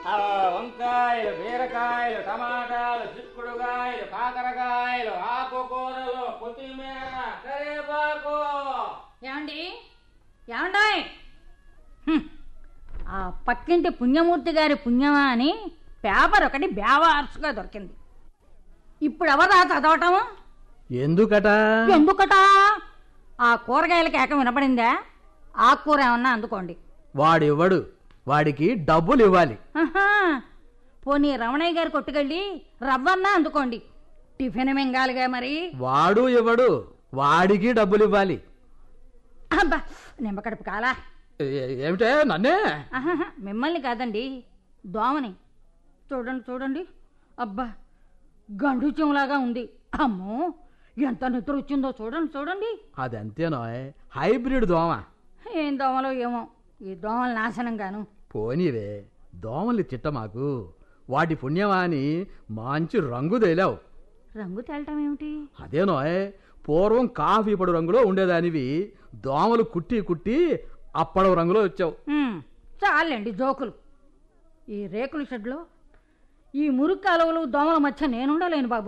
ఆ, వంకాయలు బీరకాయలు టమాటాలు చిక్కుడుకాయలు కాకరకాయలు ఆకుకూరలు కొత్తిమీర కరివేపాకు ఏమండి ఏమండాయ్ హ్మ్. ఆ పక్కింటి పుణ్యమూర్తి గారి పుణ్యమా అని పేపర్ ఒకటి బేవార్సుగా దొరికింది ఇప్పుడు ఎవరా చదవటం ఎందుకట ఎందుకట ఆ కూరగాయలకి ఏకం వినపడిందా ఆకుకూర ఏమన్నా అందుకోండి వాడివ్వడు వాడికి డబ్బులు ఇవ్వాలి ఆహా. పోనీ రమణయ్య గారి కొట్టుకెళ్ళి రవ్వన్నా అందుకోండి టిఫిన్ మింగాలిగా మరి వాడు ఇవ్వడు వాడికి డబ్బులు ఇవ్వాలి అబ్బా నిమ్మకడుపు కాలా ఏ- ఏమిటే నన్నే ఆహాహా, మిమ్మల్ని కాదండి దోమని చూడండి చూడండి అబ్బా గండు చెంలాగా ఉంది అమ్మో ఎంత నిద్ర వచ్చిందో చూడండి చూడండి అది అంతేనో హైబ్రిడ్ దోమ ఏం దోమలో ఏమో ఈ దోమల నాశనం గాను పోనీవే దోమల్ని తిట్ట మాకు వాటి పుణ్యమా అని మంచి రంగు తేలావు రంగు తేలటం ఏమిటి అదేనో పూర్వం కాఫీ పొడి రంగులో ఉండేదానివి దోమలు కుట్టి కుట్టి అప్పడవ రంగులో వచ్చావు ఉమ్, చాలండి జోకులు ఈ రేకుల షెడ్లో ఈ మురుగు కాలువలు దోమల మధ్య నేనుండలేను బాబు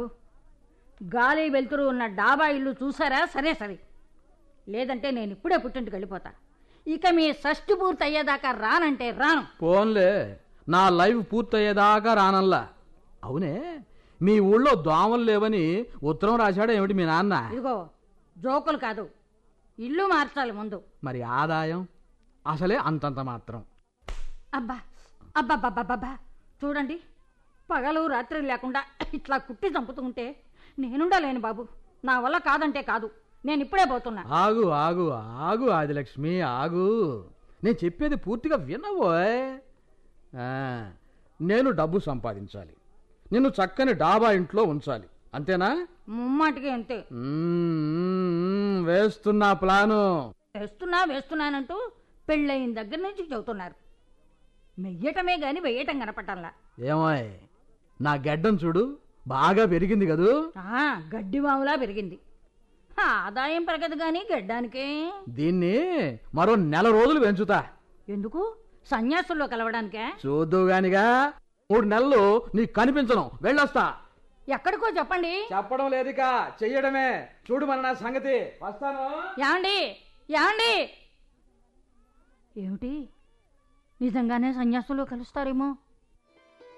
గాలి వెలుతురు ఉన్న డాబా ఇల్లు చూసారా సరే సరే లేదంటే నేను ఇప్పుడే పుట్టింటికి వెళ్ళిపోతా ఇక మీ షష్టి పూర్తి అయ్యేదాకా రానంటే రాను పోన్లే నా లైఫ్ పూర్తయ్యేదాకా రానల్లా అవునే మీ ఊళ్ళో దోమలు లేవని ఉత్తరం రాశాడా ఏమిటి మీ నాన్న ఇదిగో జోకులు కాదు ఇల్లు మార్చాలి ముందు మరి ఆదాయం అసలే అంతంత మాత్రం అబ్బా అబ్బబ్బబ్బబ్బా చూడండి పగలు రాత్రి లేకుండా ఇట్లా కుట్టి చంపుతుంటే నేనుండలేను బాబు నా వల్ల కాదంటే కాదు నేను ఇప్పుడే పోతున్నా ఆగు ఆగు ఆగు ఆదిలక్ష్మి ఆగు నేను చెప్పేది పూర్తిగా వినవోయ్ ఆ, నేను డబ్బు సంపాదించాలి నిన్ను చక్కని డాబా ఇంట్లో ఉంచాలి అంతేనా ముమ్మాటికి అంతే మ్మ్, వేస్తున్నా ప్లాను వేస్తున్నా వేస్తున్నానంటూ పెళ్ళయిన దగ్గర నుంచి చెబుతున్నారు మెయ్యటమే గాని వెయ్యటం కనపట్టంలా ఏమోయ్ నా గెడ్డం చూడు బాగా పెరిగింది కదూ ఆ, గడ్డి వాములా పెరిగింది ఆదాయం పెరగదు గాని గడ్డానికే దీన్ని మరో నెల రోజులు పెంచుతా ఎందుకు సన్యాసుల్లో కలవడానికే చూద్దు గానిగా మూడు నెలలు నీకు కనిపించను వెళ్ళొస్తా ఎక్కడికో చెప్పండి చెప్పడం లేదుక చెయ్యడమే చూడు మన నా సంగతి వస్తాను యాండి యాండి ఏమిటి నిజంగానే సన్యాసులు కలుస్తారేమో